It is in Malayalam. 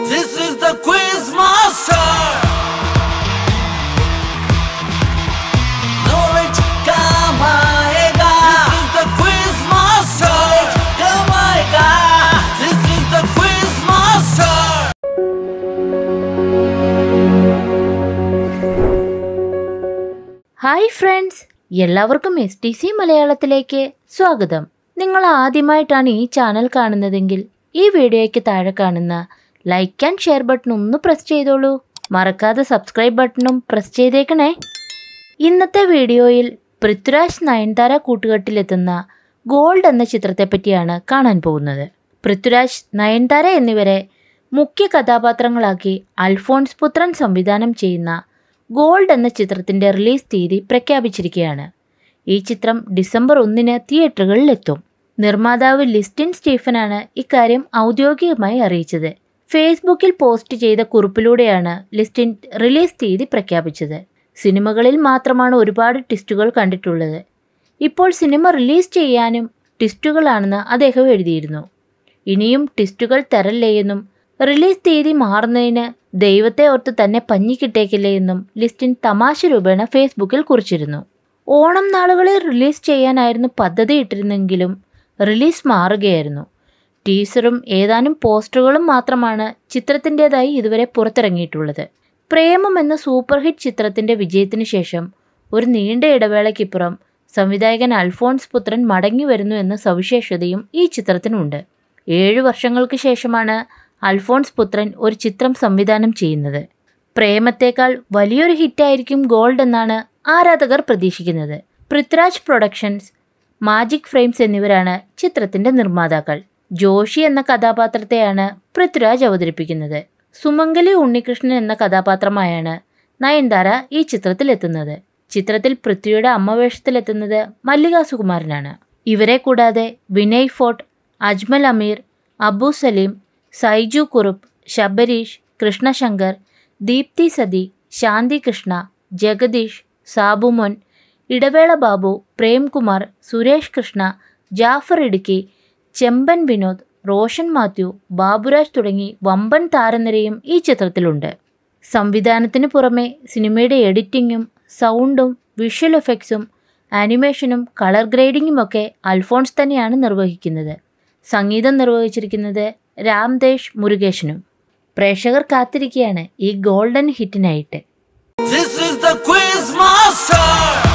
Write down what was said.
This is the quiz master. Knowledge come aayega. This is the quiz master. Come aayega. This is the quiz master. Hi friends എല്ലാവർക്കും എസ് ടി സി മലയാളത്തിലേക്ക് സ്വാഗതം നിങ്ങൾ ആദ്യമായിട്ടാണ് ഈ ചാനൽ കാണുന്നതെങ്കിൽ ഈ വീഡിയോയ്ക്ക് താഴെ കാണുന്ന ലൈക്ക് ആൻഡ് ഷെയർ ബട്ടൺ ഒന്ന് പ്രസ് ചെയ്തോളൂ മറക്കാതെ സബ്സ്ക്രൈബ് ബട്ടണും പ്രസ് ചെയ്തേക്കണേ ഇന്നത്തെ വീഡിയോയിൽ പൃഥ്വിരാജ് നയൻതാര കൂട്ടുകെട്ടിലെത്തുന്ന ഗോൾഡ് എന്ന ചിത്രത്തെ പറ്റിയാണ് കാണാൻ പോകുന്നത് പൃഥ്വിരാജ് നയൻതാര എന്നിവരെ മുഖ്യ കഥാപാത്രങ്ങളാക്കി അൽഫോൺസ് പുത്രൻ സംവിധാനം ചെയ്യുന്ന ഗോൾഡ് എന്ന ചിത്രത്തിന്റെ റിലീസ് തീയതി പ്രഖ്യാപിച്ചിരിക്കുകയാണ് ഈ ചിത്രം ഡിസംബർ ഒന്നിന് തിയേറ്ററുകളിലെത്തും നിർമ്മാതാവ് ലിസ്റ്റിൻ സ്റ്റീഫനാണ് ഇക്കാര്യം ഔദ്യോഗികമായി അറിയിച്ചത് ഫേസ്ബുക്കിൽ പോസ്റ്റ് ചെയ്ത കുറിപ്പിലൂടെയാണ് ലിസ്റ്റിൻ റിലീസ് തീയതി പ്രഖ്യാപിച്ചത് സിനിമകളിൽ മാത്രമാണ് ഒരുപാട് ട്വിസ്റ്റുകൾ കണ്ടിട്ടുള്ളത് ഇപ്പോൾ സിനിമ റിലീസ് ചെയ്യാനും ട്വിസ്റ്റുകളാണെന്ന് അദ്ദേഹം എഴുതിയിരുന്നു ഇനിയും ട്വിസ്റ്റുകൾ തരല്ലേ എന്നും റിലീസ് തീയതി മാറുന്നതിന് ദൈവത്തെ ഓർത്ത് തന്നെ പഞ്ഞിക്കിട്ടേക്കില്ലേ എന്നും ലിസ്റ്റിൻ തമാശ രൂപേണ ഫേസ്ബുക്കിൽ കുറിച്ചിരുന്നു ഓണം നാളുകളിൽ റിലീസ് ചെയ്യാനായിരുന്നു പദ്ധതി ഇട്ടിരുന്നെങ്കിലും റിലീസ് മാറുകയായിരുന്നു ടീസറും ഏതാനും പോസ്റ്ററുകളും മാത്രമാണ് ചിത്രത്തിൻ്റെതായി ഇതുവരെ പുറത്തിറങ്ങിയിട്ടുള്ളത് പ്രേമം എന്ന സൂപ്പർ ഹിറ്റ് ചിത്രത്തിന്റെ വിജയത്തിനു ശേഷം ഒരു നീണ്ട ഇടവേളയ്ക്കിപ്പുറം സംവിധായകൻ അൽഫോൺസ് പുത്രൻ മടങ്ങി വരുന്നു എന്ന സവിശേഷതയും ഈ ചിത്രത്തിനുണ്ട് ഏഴു വർഷങ്ങൾക്ക് ശേഷമാണ് അൽഫോൺസ് പുത്രൻ ഒരു ചിത്രം സംവിധാനം ചെയ്യുന്നത് പ്രേമത്തേക്കാൾ വലിയൊരു ഹിറ്റായിരിക്കും ഗോൾഡ് എന്നാണ് ആരാധകർ പ്രതീക്ഷിക്കുന്നത് പൃഥ്വിരാജ് പ്രൊഡക്ഷൻസ് മാജിക് ഫ്രെയിംസ് എന്നിവരാണ് ചിത്രത്തിന്റെ നിർമ്മാതാക്കൾ ജോഷി എന്ന കഥാപാത്രത്തെയാണ് പൃഥ്വിരാജ് അവതരിപ്പിക്കുന്നത് സുമംഗലി ഉണ്ണികൃഷ്ണൻ എന്ന കഥാപാത്രമായാണ് നയൻതാര ഈ ചിത്രത്തിൽ എത്തുന്നത് ചിത്രത്തിൽ പൃഥ്വിയുടെ അമ്മ വേഷത്തിലെത്തുന്നത് മല്ലിക സുകുമാരനാണ് ഇവരെ കൂടാതെ വിനയ് ഫോർട്ട് അജ്മൽ അമീർ അബു സലീം സൈജു കുറുപ്പ് ശബരീഷ് കൃഷ്ണശങ്കർ ദീപ്തി സതി ശാന്തി കൃഷ്ണ ജഗദീഷ് സാബുമോൻ ഇടവേള ബാബു പ്രേംകുമാർ സുരേഷ് കൃഷ്ണ ജാഫർ ഇടുക്കി ചെമ്പൻ വിനോദ് റോഷൻ മാത്യു ബാബുരാജ് തുടങ്ങി വമ്പൻ താരനിരയും ഈ ചിത്രത്തിലുണ്ട് സംവിധാനത്തിന് പുറമെ സിനിമയുടെ എഡിറ്റിങ്ങും സൗണ്ടും വിഷ്വൽ എഫക്ട്സും ആനിമേഷനും കളർ ഗ്രേഡിങ്ങും ഒക്കെ അൽഫോൺസ് തന്നെയാണ് നിർവഹിക്കുന്നത് സംഗീതം നിർവഹിച്ചിരിക്കുന്നത് രാംദേശ് മുരുകേശനും പ്രേക്ഷകർ കാത്തിരിക്കുകയാണ് ഈ ഗോൾഡൻ ഹിറ്റിനായിട്ട് This is the quiz master.